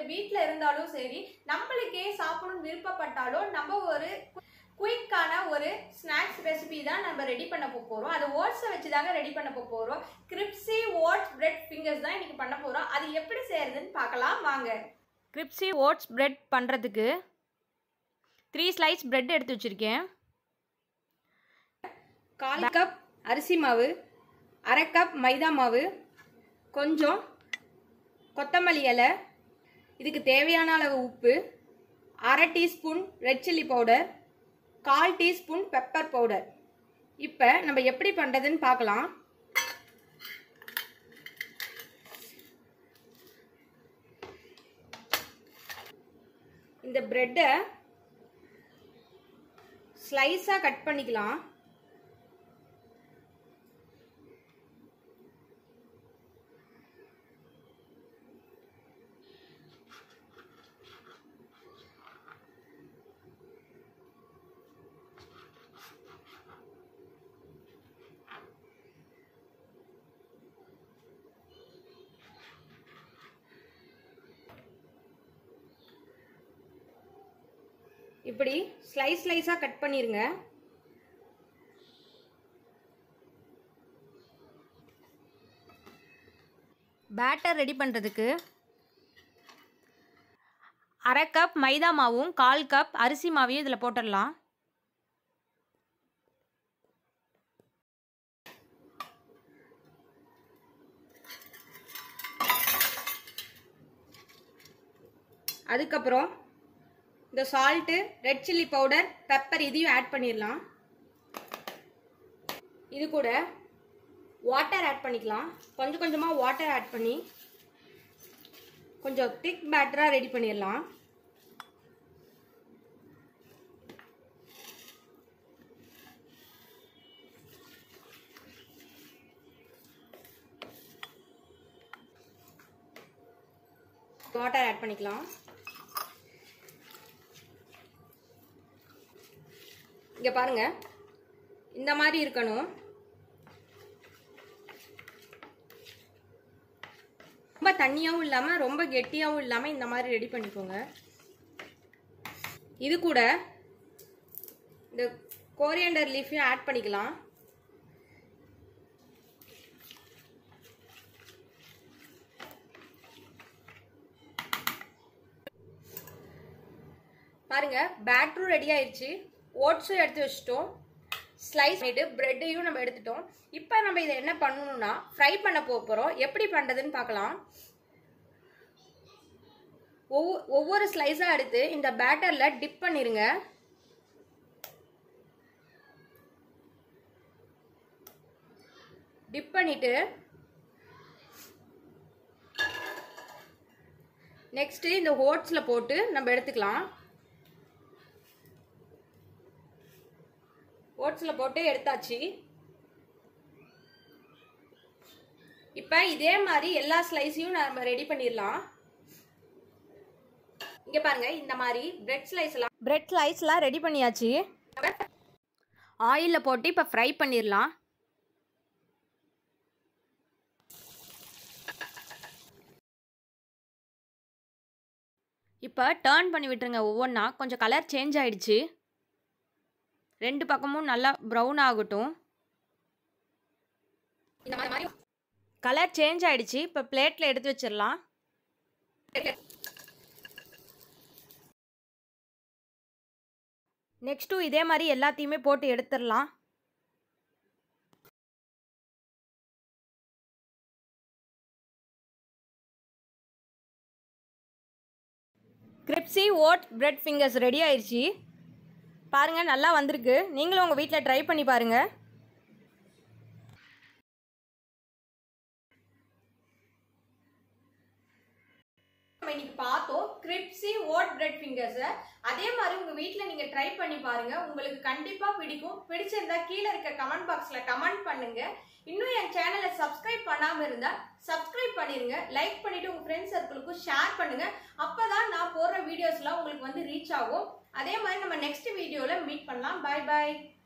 வீட்டில் இருந்தாலும் சரி நம்மளுக்கே சாப்பிடணும்னு விருப்பப்பட்டாலும் நம்ம ஒரு குயிக்கான ஒரு ஸ்நாக்ஸ் ரெசிபி தான் நம்ம ரெடி பண்ண போகிறோம் அது ஓட்ஸை வச்சு தாங்க ரெடி பண்ண போகிறோம் கிரிப்ஸி ஓட்ஸ் பிரெட் ஃபிங்கர்ஸ் தான் இன்னைக்கு பண்ண போகிறோம் அது எப்படி செய்யறதுன்னு பார்க்கலாம் வாங்க கிரிப்ஸி ஓட்ஸ் பிரெட் பண்ணுறதுக்கு த்ரீ ஸ்லைஸ் பிரெட் எடுத்து வச்சுருக்கேன் கால் கப் அரிசி மாவு அரை கப் மைதா மாவு கொஞ்சம் கொத்தமல்லி இலை இதுக்கு தேவையான அளவு உப்பு அரை டீஸ்பூன் ரெட் சில்லி பவுடர் கால் டீஸ்பூன் பெப்பர் பவுடர் இப்போ நம்ம எப்படி பண்ணுறதுன்னு பார்க்கலாம் இந்த ப்ரெட்டை ஸ்லைஸாக கட் பண்ணிக்கலாம் இப்படி ஸ்லைஸ் ஸ்லைஸாக கட் பண்ணிருங்க பேட்டர் ரெடி பண்ணுறதுக்கு அரை கப் மைதா மாவும் கால் கப் அரிசி மாவையும் இதில் போட்டுடலாம் அதுக்கப்புறம் இந்த salt red chilli powder pepper இதையும் ஆட் பண்ணிடலாம் இது கூட வாட்டர் ஆட் பண்ணிக்கலாம் கொஞ்சம் கொஞ்சமாக வாட்டர் ஆட் பண்ணி கொஞ்சம் திக் பேட்டராக ரெடி பண்ணிடலாம் வாட்டர் ஆட் பண்ணிக்கலாம் இங்க பாருங்க இந்த மாதிரி இருக்கணும் ரொம்ப தண்ணியாவும் இல்லாம ரொம்ப கெட்டியாவும் இல்லாம இந்த மாதிரி ரெடி பண்ணிக்கோங்க இது கூட இந்த கோரியண்டர் லீஃபையும் ஆட் பண்ணிக்கலாம் பாருங்க பேட்டரும் ரெடி ஆயிடுச்சு ஓட்ஸும் எடுத்து வச்சிட்டோம் ஸ்லைஸ் பண்ணிட்டு பிரெட்டையும் நம்ம எடுத்துட்டோம் இப்போ நம்ம இதை என்ன பண்ணணும்னா ஃப்ரை பண்ண போக போகிறோம் எப்படி பண்ணுறதுன்னு பார்க்கலாம் ஒவ்வொரு ஒவ்வொரு ஸ்லைஸாக எடுத்து இந்த பேட்டரில் டிப் பண்ணிருங்க டிப் பண்ணிட்டு நெக்ஸ்ட் இந்த ஓட்ஸில் போட்டு நம்ம எடுத்துக்கலாம் ஓட்ஸில் போட்டு எடுத்தாச்சு இப்போ இதே மாதிரி எல்லா ஸ்லைஸையும் நம்ம ரெடி பண்ணிடலாம் இங்கே பாருங்க இந்த மாதிரி பிரெட் ஸ்லைஸ் எல்லாம் பிரெட் ஸ்லைஸ்லாம் ரெடி பண்ணியாச்சு ஆயிலில் போட்டு இப்போ ஃப்ரை பண்ணிடலாம் இப்போ டேர்ன் பண்ணி விட்டுருங்க ஒவ்வொன்றா கொஞ்சம் கலர் சேஞ்ச் ஆயிடுச்சு ரெண்டு பக்கமும் நல்லா ப்ரௌன் ஆகட்டும் இந்த மாதிரி கலர் சேஞ்ச் ஆயிடுச்சு இப்போ பிளேட்டில் எடுத்து வச்சிடலாம் நெக்ஸ்ட்டும் இதே மாதிரி எல்லாத்தையுமே போட்டு எடுத்துடலாம் crispy oat bread fingers ready ஆயிடுச்சு பாருங்கள் நல்லா வந்திருக்கு நீங்களும் உங்கள் வீட்டில் ட்ரை பண்ணி பாருங்கள் நம்ம இன்னைக்கு பார்த்தோம் கிரிப்ஸி ஓட் பிரெட் ஃபிங்கர்ஸ் அதே மாதிரி உங்க வீட்ல நீங்க ட்ரை பண்ணி பாருங்க உங்களுக்கு கண்டிப்பா பிடிக்கும் பிடிச்சிருந்தா கீழே இருக்க கமெண்ட் பாக்ஸ்ல கமெண்ட் பண்ணுங்க இன்னும் என் சேனலை சப்ஸ்கிரைப் பண்ணாம இருந்தா சப்ஸ்கிரைப் பண்ணிருங்க லைக் பண்ணிட்டு உங்க ஃப்ரெண்ட்ஸ் சர்க்கிளுக்கும் ஷேர் பண்ணுங்க அப்பதான் நான் போடுற வீடியோஸ்லாம் உங்களுக்கு வந்து ரீச் ஆகும் அதே மாதிரி நம்ம நெக்ஸ்ட் வீடியோல மீட் பண்ணலாம் பை பை